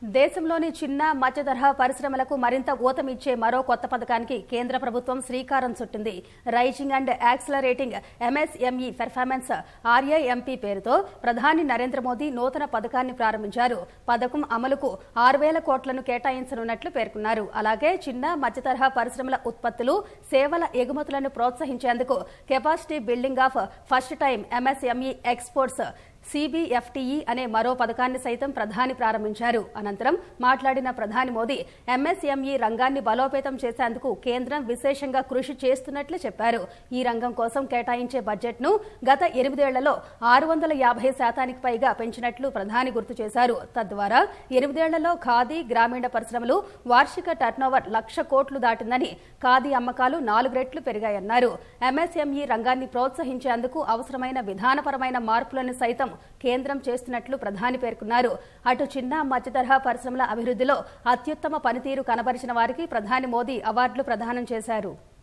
దేశంలోని చిన్న మధ్య తరహా పరిశ్రమలకు మరింత ఊతమిచ్చే మరో కొత్త పథకానికి కేంద్ర ప్రభుత్వం శ్రీకారం చుట్టింది rising and accelerating MSME performance RIMP పేరుతో ప్రధాని నరేంద్ర మోదీ నూతన పథకాన్ని ప్రారంభించారు పథకం అమలుకు ఆరు వేల కోట్లను కేటాయించనున్నట్లు పేర్కొన్నారు అలాగే చిన్న మధ్య తరహా పరిశ్రమల ఉత్పత్తులు సేవల ఎగుమతులను ప్రోత్సహించేందుకు capacity building of first time MSME exports CBFTE అనే మరో పథకాన్ని సైతం ప్రధాని ప్రారంభించారు అనంతరం మాట్లాడిన ప్రధాని మోదీ ఎంఎస్ఎంఈ రంగాన్ని బలోపేతం చేసేందుకు కేంద్రం విశేషంగా కృషి చేస్తున్నట్లు చెప్పారు ఈ రంగం కోసం కేటాయించే బడ్జెట్ను గత ఎనిమిదేళ్లలో ఆరు వందల యాభై శాతానికి పైగా పెంచినట్లు ప్రధాని గుర్తు చేశారు తద్వారా ఎనిమిదేళ్లలో ఖాదీ గ్రామీణ పరిశ్రమలు వార్షిక టర్నోవర్ లక్ష కోట్లు దాటిందని ఖాదీ అమ్మకాలు నాలుగు రెట్లు పెరిగాయన్నారు ఎంఎస్ఎంఈ రంగాన్ని ప్రోత్సహించేందుకు అవసరమైన విధానపరమైన మార్పులను సైతం కేంద్రం చేస్తున్నట్లు ప్రధాని పేర్కొన్నారు అటు చిన్న మధ్య తరహా పరిశ్రమల అభివృద్ధిలో అత్యుత్తమ పనితీరు కనబరిచిన వారికి ప్రధాని మోదీ అవార్డులు ప్రదానం చేశారు